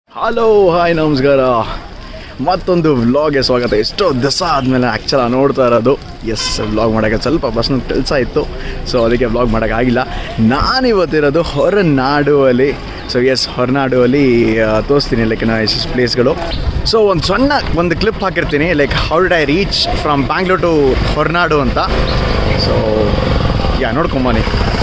Hello hi ನಮಸ್ಕಾರ ಮತ್ತೊಂದು ವ್ಲಾಗ್ಗೆ ಸ್ವಾಗತ ಎಷ್ಟೋ ದಿವಸ ಆದಮೇಲೆ ಆ್ಯಕ್ಚುಲ ನೋಡ್ತಾ ಇರೋದು ಎಸ್ ವ್ಲಾಗ್ ಮಾಡೋಕ್ಕೆ ಸ್ವಲ್ಪ ಬಸ್ನ ಕೆಲಸ ಇತ್ತು ಸೊ ಅದಕ್ಕೆ ವ್ಲಾಗ್ ಮಾಡೋಕ್ಕಾಗಿಲ್ಲ ನಾನಿವತ್ತಿರೋದು ಹೊರನಾಡುವಲ್ಲಿ ಸೊ ಎಸ್ ಹೊರನಾಡುವಲ್ಲಿ ಆ, ತೋರಿಸ್ತೀನಿ ಲೈಕ್ ನಾ ಎಷ್ಟು ಪ್ಲೇಸ್ಗಳು ಸೊ ಒಂದು ಸಣ್ಣ ಒಂದು ಕ್ಲಿಪ್ ಹಾಕಿರ್ತೀನಿ like how'd I reach from Bangalore to Horanadu ಅಂತ ಸೊ ಯಾ ನೋಡ್ಕೊಂಬನಿ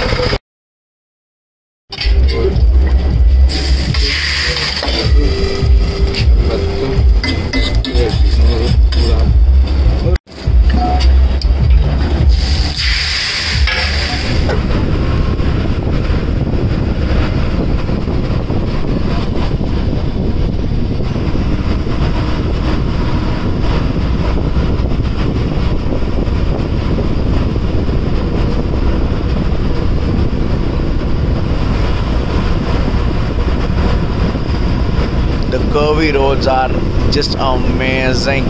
The curvy roads are just amazing.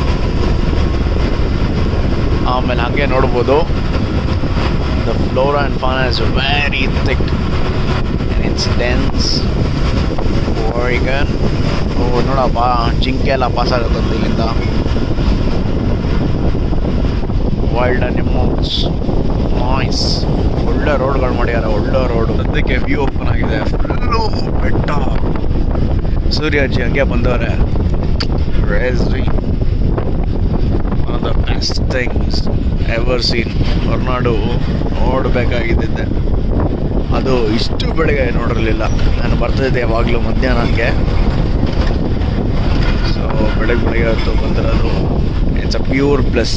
ಆಮೇಲೆ ಹಾಗೆ ನೋಡ್ಬೋದು the flora and fauna is very thick it's dense ಓರಿಗನ್ ಓ ನೋಡಪ್ಪ ಜಿಂಕೆ ಎಲ್ಲ ಪಾಸ್ ಆಗುತ್ತಂತ ಇಲ್ಲಿಂದ ವೈಲ್ಡ್ ಅನಿಮಲ್ಸ್ ನಾಯ್ಸ್ ಒಳ್ಳೆ ರೋಡ್ಗಳು ಮಾಡ್ಯಾರ ಒಳ್ಳೆ ರೋಡು ಸದ್ಯಕ್ಕೆ ವ್ಯೂ ಓಪನ್ ಆಗಿದೆ ಫುಲ್ಲು ಬೆಟ್ಟ ಸೂರ್ಯಾಜಿ ಹಂಗೆ ಬಂದವ್ರೆ ರೇಸ್ರಿ one of the best things ever seen Horanadu ನೋಡಬೇಕಾಗಿದ್ದೆ ಅದು ಇಷ್ಟು ಬೆಳಗ್ಗೆ ನೋಡಿರಲಿಲ್ಲ ನಾನು ಬರ್ತಿದ್ದೆ ಯಾವಾಗಲೂ ಮಧ್ಯಾಹ್ನ ಹಂಗೆ ಸೊ ಬೆಳಗ್ಗೆ ಬೆಳಗ್ಗೆ ಹೊತ್ತು ಬಂದಿರೋದು it's a pure plus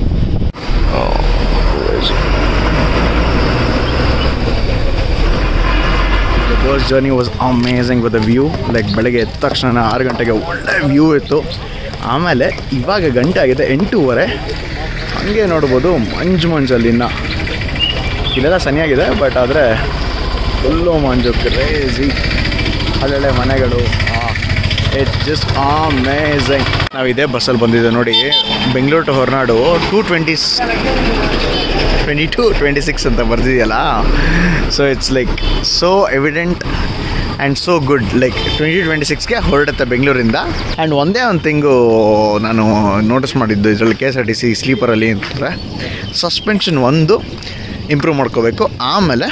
the bus journey was amazing with the view like ಬೆಳಗ್ಗೆ ಎದ್ದ ತಕ್ಷಣ ಆರು ಗಂಟೆಗೆ ಒಳ್ಳೆ ವ್ಯೂ ಇತ್ತು ಆಮೇಲೆ ಇವಾಗ ಗಂಟೆ ಆಗಿದೆ ಎಂಟೂವರೆ ಹಾಗೆ ನೋಡ್ಬೋದು ಮಂಜು ಮಂಜಲ್ಲಿ ಇನ್ನು ಇಲ್ಲೆಲ್ಲ ಸನಿಯಾಗಿದೆ ಬಟ್ ಆದರೆ ಫುಲ್ಲು ಮಂಜು ಕ್ರೇಜಿ ಅಲ್ಲೆಡೆ ಮನೆಗಳು ಇಟ್ಸ್ ಜಸ್ಟ್ ಅಮೇಝಿಂಗ್ ನಾವು ಇದೇ ಬಸ್ಸಲ್ಲಿ ಬಂದಿದ್ದೆ ನೋಡಿ Bengaluru to Horanadu two twenties twenty two twenty six ಅಂತ ಬರ್ತಿದೆಯಲ್ಲ so it's like so evident and so good like twenty twenty ಸಿಕ್ಸ್ಗೆ ಹೊರಡುತ್ತೆ ಬೆಂಗಳೂರಿಂದ ಆ್ಯಂಡ್ ಒಂದೇ ಒಂದು ತಿಂಗು ನಾನು ನೋಟಿಸ್ ಮಾಡಿದ್ದು ಇದರಲ್ಲಿ K S R T C ಸ್ಲೀಪರಲ್ಲಿ ಅಂತಂದರೆ ಸಸ್ಪೆನ್ಷನ್ ಒಂದು ಇಂಪ್ರೂವ್ ಮಾಡ್ಕೋಬೇಕು ಆಮೇಲೆ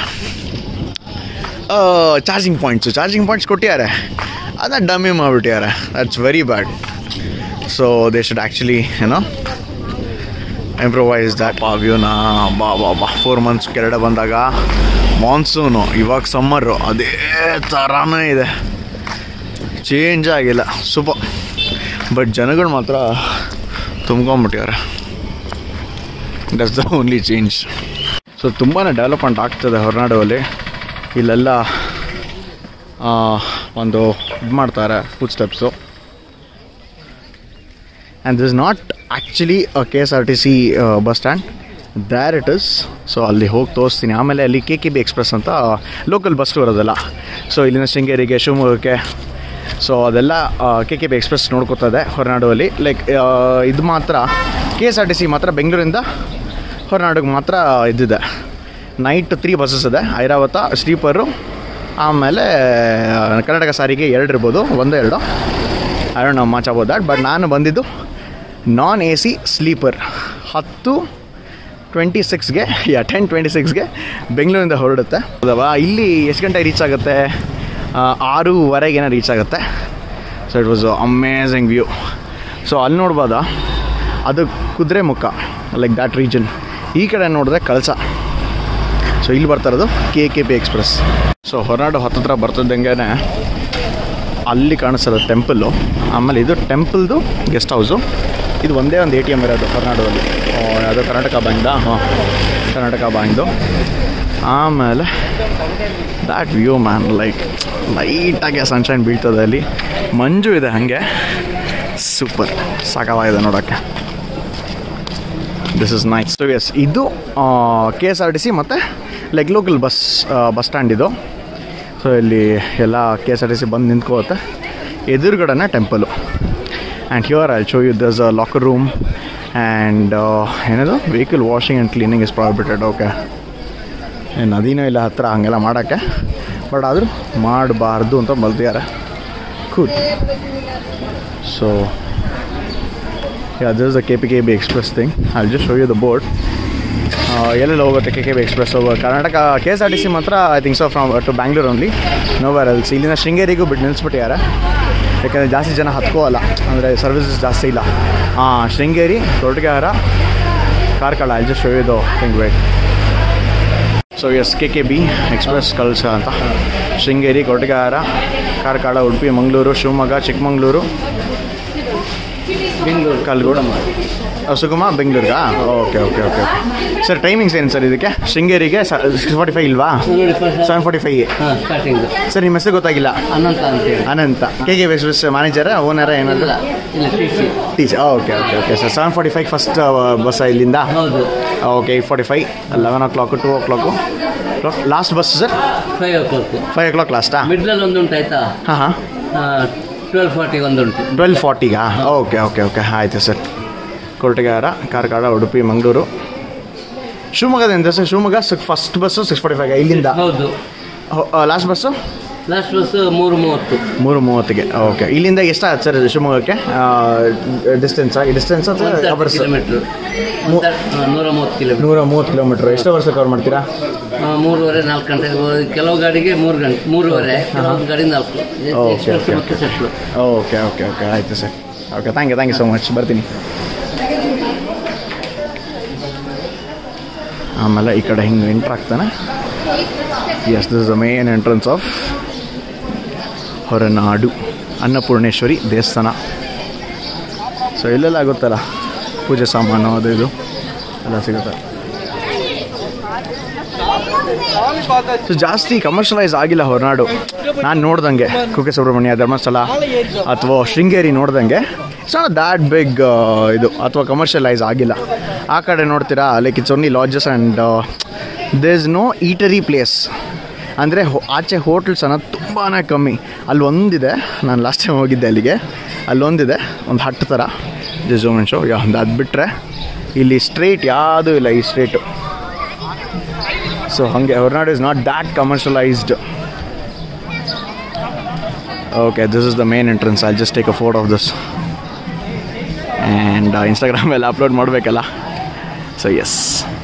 ಚಾರ್ಜಿಂಗ್ ಪಾಯಿಂಟ್ಸು ಚಾರ್ಜಿಂಗ್ ಪಾಯಿಂಟ್ಸ್ ಕೊಟ್ಟಿದ್ದಾರೆ ಅದನ್ನ ಡಮ್ಮಿ ಮಾಡಿಬಿಟ್ಟಿದ್ದಾರೆ that's very bad so they should actually ಏನೋ ಇಂಪ್ರೂವೈಸ್ ದ್ಯಾಟ್ ಆ ವ್ಯೂನ ಬಾ ಬಾ ಬಾ ಫೋರ್ ಮಂತ್ಸ್ ಕೆರಡೆ ಬಂದಾಗ ಮಾನ್ಸೂನು ಇವಾಗ ಸಮ್ಮರು ಅದೇ ಥರನೇ ಇದೆ ಚೇಂಜ್ ಆಗಿಲ್ಲ ಸೂಪರ್ ಬಟ್ ಜನಗಳು ಮಾತ್ರ ತುಂಬ್ಕೊಂಬಿಟ್ಟಿದ್ದಾರೆ that's the only change so ತುಂಬಾ ಡೆವಲಪ್ಮೆಂಟ್ ಆಗ್ತದೆ ಹೊರನಾಡುವಲ್ಲಿ ಇಲ್ಲೆಲ್ಲ ಆ, ಒಂದು ಇದು ಮಾಡ್ತಾರೆ food steps and this not actually K S R T C bus stand there it is so ಅಲ್ಲಿ ಹೋಗಿ ತೋರಿಸ್ತೀನಿ ಆಮೇಲೆ ಅಲ್ಲಿ ಕೆ ಕೆ ಬಿ ಎಕ್ಸ್ಪ್ರೆಸ್ ಅಂತ ಲೋಕಲ್ ಬಸ್ ಬರೋದಲ್ಲ ಸೊ ಇಲ್ಲಿಂದ ಶೃಂಗೇರಿಗೆ ಶಿವಮೊಗ್ಗಕ್ಕೆ ಸೊ ಅದೆಲ್ಲ ಕೆ ಕೆ ಬಿ ಎಕ್ಸ್ಪ್ರೆಸ್ ನೋಡ್ಕೋತದೆ ಹೊರನಾಡುವಲ್ಲಿ ಲೈಕ್ ಇದು ಮಾತ್ರ K S R T C ಮಾತ್ರ ಬೆಂಗಳೂರಿಂದ ಹೊರನಾಡಿಗೆ ಮಾತ್ರ ಇದ್ದಿದೆ ನೈಟ್ ತ್ರೀ ಬಸ್ಸಸ್ ಇದೆ ಐರಾವತ ಸ್ಲೀಪರು ಆಮೇಲೆ ಆ, ಕರ್ನಾಟಕ ಸಾರಿಗೆ ಎರಡು ಇರ್ಬೋದು ಒಂದು ಎರಡು I don't know much about that but ನಾನು ಬಂದಿದ್ದು ನಾನ್ ಎ ಸಿ ಸ್ಲೀಪರ್ ಹತ್ತು ಟ್ವೆಂಟಿ ಸಿಕ್ಸ್ಗೆ ಯಾ ಟೆನ್ ಟ್ವೆಂಟಿ ಸಿಕ್ಸ್ಗೆ ಬೆಂಗಳೂರಿಂದ ಹೊರಡುತ್ತೆ ಹೌದವಾ ಇಲ್ಲಿ ಎಷ್ಟು ಗಂಟೆ ರೀಚ್ ಆಗುತ್ತೆ ಆ, ಆರೂವರೆಗೇನೋ ರೀಚ್ ಆಗುತ್ತೆ so it was amazing view so ಅಲ್ಲಿ ನೋಡ್ಬೋದಾ ಅದು ಕುದುರೆ ಮುಖ ಲೈಕ್ ದ್ಯಾಟ್ ರೀಜನ್ ಈ ಕಡೆ ನೋಡಿದ್ರೆ ಕಳಸ ಸೊ ಇಲ್ಲಿ ಬರ್ತಾ ಇರೋದು K K P express so Horanadu ಹತ್ತತ್ರ ಬರ್ತಿದ್ದಂಗೆ ಅಲ್ಲಿ ಕಾಣಿಸ್ತದೆ ಟೆಂಪಲ್ಲು ಆಮೇಲೆ ಇದು ಟೆಂಪಲ್ದು ಗೆಸ್ಟ್ ಹೌಸು ಇದು ಒಂದೇ ಒಂದು ಎ ಟಿ ಎಮ್ ಇರೋದು ಹೊರನಾಡುವಲ್ಲಿ ಯಾವುದೋ ಕರ್ನಾಟಕ ಬ್ಯಾಂಕ್ದ ಹಾಂ ಕರ್ನಾಟಕ ಬ್ಯಾಂಕ್ದು ಆಮೇಲೆ ದ್ಯಾಟ್ ವ್ಯೂ ಮ್ಯಾನ್ ಲೈಕ್ ಲೈಟಾಗಿ ಸನ್ಶೈನ್ ಬೀಳ್ತದೆ ಅಲ್ಲಿ ಮಂಜು ಇದೆ ಹಾಗೆ ಸೂಪರ್ ಸಾಕವಾಗಿದೆ ನೋಡೋಕ್ಕೆ this is nice so yes ಇದು K S R T C ಮತ್ತು like local bus bus stand ಇದು ಸೊ ಇಲ್ಲಿ ಎಲ್ಲ K S R T C ಬಂದು ನಿಂತ್ಕೋತ್ತೆ ಎದುರುಗಡೆನೇ temple and here I show you this a locker room and ಏನದು vehicle washing and cleaning is prohibited okay ನದಿನೂ ಇಲ್ಲ ಹತ್ತಿರ ಹಂಗೆಲ್ಲ ಮಾಡೋಕ್ಕೆ ಬಟ್ ಆದರೂ ಮಾಡಬಾರ್ದು ಅಂತ ಬಲ್ತಿದ್ದಾರೆ cool so Yeah, this is the KPKB Express thing. I'll just show you the board. ಎಲ್ಲೆಲ್ಲ ಹೋಗುತ್ತೆ K K B express Karnataka K S R T C ಮಾತ್ರ I think so from to Bangalore only nowhere else ಇಲ್ಲಿಂದ ಶೃಂಗೇರಿಗೂ ಬಿಟ್ಟು ನಿಲ್ಲಿಸ್ಬಿಟ್ಟಿದ್ದಾರೆ ಯಾಕಂದರೆ ಜಾಸ್ತಿ ಜನ ಹತ್ಕೋಲ್ಲ ಅಂದರೆ ಸರ್ವಿಸಸ್ ಜಾಸ್ತಿ ಇಲ್ಲ ಹಾಂ ಶೃಂಗೇರಿ ಕೊರಟಗೆಹಾರ ಕಾರ್ಕಳ ಅಲ್ಲಿ ಜಸ್ಟ್ ಶೋ ಇದು think wait so S K K B express ಕಳ್ಸ ಅಂತ ಶೃಂಗೇರಿ ಕೊರಟಗೆಹಾರ ಕಾರ್ಕಳ ಉಡುಪಿ ಮಂಗಳೂರು ಶಿವಮೊಗ್ಗ ಚಿಕ್ಕಮಂಗ್ಳೂರು ಬೆಂಗಳೂರು ಕಲ್ಗೋಡ ಸುಗಮ ಬೆಂಗಳೂರಿಗಾ okay okay okay sir timings ಏನು ಸರ್ ಇದಕ್ಕೆ ಶೃಂಗೇರಿಗೆ ಸಿಕ್ಸ್ ಫಾರ್ಟಿ ಫೈವ್ ಇಲ್ವಾ ನೋಡಿ ಫಸ್ಟ್ ಸೆವೆನ್ ಫಾರ್ಟಿ ಫೈವ್ ಹಾಂ ಸ್ಟಾರ್ಟಿಂಗ್ ಸರ್ ನಿಮ್ಮ ಹೆಸರು ಗೊತ್ತಾಗಿಲ್ಲ ಅನಂತ ಅಂತೇಳಿ ಅನಂತ ಕೆ ಕೆ ಎಕ್ಸ್ಪ್ರೆಸ್ ಮ್ಯಾನೇಜರ ಓನರ ಏನಾದ್ರು ಇಲ್ಲ ಇಲ್ಲ T C teacher okay okay okay sir seven forty five first bus ಇಲ್ಲಿಂದ ಹೌದು okay eight forty five eleven o'clock two o'clock clock last bus sir five ಓ ಕ್ಲಾಕ್ ಫೈವ್ ಓ ಕ್ಲಾಕ್ ಲಾಸ್ಟಾ ಮಿಡ್ಲಲ್ಲಿ ಒಂದು ಉಂಟು ಆಯ್ತಾ ಹಾಂ ಹಾಂ twelve ಫಾರ್ಟಿಗೆ ಒಂದು ಉಂಟು ಟ್ವೆಲ್ ಫಾರ್ಟಿಗಾ ಓಕೆ ಓಕೆ ಓಕೆ ಆಯಿತು ಸರ್ ಕೊರಟಗೆಹಾರ ಕಾರ್ಕಳ ಉಡುಪಿ ಮಂಗಳೂರು ಶಿವಮೊಗ್ಗದಿಂದ sir Shivamogga first bus six forty five ಇಲ್ಲಿಂದ ಹೌದು ಲಾಸ್ಟ್ ಬಸ್ಸು ಲಾಸ್ಟ್ ಬಸ್ ಮೂರು ಮೂವತ್ತು ಮೂರು ಮೂವತ್ತಿಗೆ ಓಕೆ ಇಲ್ಲಿಂದ ಎಷ್ಟಾಗುತ್ತೆ ಸರ್ ಶಿವಮೊಗ್ಗಕ್ಕೆ ಡಿಸ್ಟೆನ್ಸಾ ಡಿಸ್ಟೆನ್ಸ್ ಅಥವಾ ಅವರ್ಸ್ ಕಿಲೋಮೀಟ್ರ್ ನೂರ ಮೂವತ್ತು ಕಿಲೋಮೀಟ್ರ್ ನೂರ ಮೂವತ್ತು ಕಿಲೋಮೀಟ್ರ್ ಎಷ್ಟು ವರ್ಷ ಕವರ್ ಮಾಡ್ತೀರಾ ಮೂರುವರೆ ನಾಲ್ಕು ಗಂಟೆ ಕೆಲವು ಗಾಡಿಗೆ ಮೂರು ಗಂಟೆ ಮೂರುವರೆ ಕೆಲವು ಗಾಡಿ ನಾಲ್ಕು ಓಕೆ, ಎಕ್ಸ್ಪ್ರೆಸ್ ಓಕೆ, ಮತ್ತು ಸೆಟ್ಲು ಓಕೆ ಓಕೆ ಓಕೆ ಆಯಿತು sir okay thank you thank you so much ಬರ್ತೀನಿ ಆಮೇಲೆ ಈ ಕಡೆ ಹಿಂಗೆ ಎಂಟ್ರ್ ಆಗ್ತಾನೆ yes this the main entrance of Horanadu Annapoorneshwari ದೇವಸ್ಥಾನ ಸೊ ಇಲ್ಲೆಲ್ಲ ಆಗುತ್ತಲ್ಲ ಪೂಜೆ ಸಾಮಾನು ಅದು ಇದು ಎಲ್ಲ ಸಿಗುತ್ತೆ ಸೊ ಜಾಸ್ತಿ ಕಮರ್ಷಿಯಲೈಸ್ ಆಗಿಲ್ಲ ಹೊರನಾಡು ನಾನು ನೋಡ್ದಂಗೆ ಕುಕ್ಕೆ ಸುಬ್ರಹ್ಮಣ್ಯ ಧರ್ಮಸ್ಥಳ ಅಥವಾ ಶೃಂಗೇರಿ ನೋಡ್ದಂಗೆ ಇಟ್ಸ್ ನಾಟ್ ದ್ಯಾಟ್ ಬಿಗ್ ಇದು ಅಥವಾ ಕಮರ್ಷಿಯಲೈಸ್ ಆಗಿಲ್ಲ ಆ ಕಡೆ ನೋಡ್ತೀರಾ like it's only lodges and they is no eatery place ಅಂದರೆ ಆಚೆ ಹೋಟೆಲ್ಸ್ ಅನ್ನೋದು ತುಂಬಾ ಕಮ್ಮಿ ಅಲ್ಲಿ ಒಂದಿದೆ ನಾನು ಲಾಸ್ಟ್ ಟೈಮ್ ಹೋಗಿದ್ದೆ ಅಲ್ಲಿಗೆ ಅಲ್ಲೊಂದಿದೆ ಒಂದು ಹಟ್ಟು ಥರ ಜಝೂಮನ್ ಶೋ ಯಾ ಒಂದು ಅದು ಬಿಟ್ಟರೆ ಇಲ್ಲಿ ಸ್ಟ್ರೇಟ್ ಯಾವುದೂ ಇಲ್ಲ ಈ ಸ್ಟ್ರೇಟು ಸೊ ಹಾಗೆ Horanadu is not that commercialised okay this is the main entrance I just take a photo of this and ಇನ್ಸ್ಟಾಗ್ರಾಮಲ್ಲಿ ಅಪ್ಲೋಡ್ ಮಾಡಬೇಕಲ್ಲ ಸೊ ಎಸ್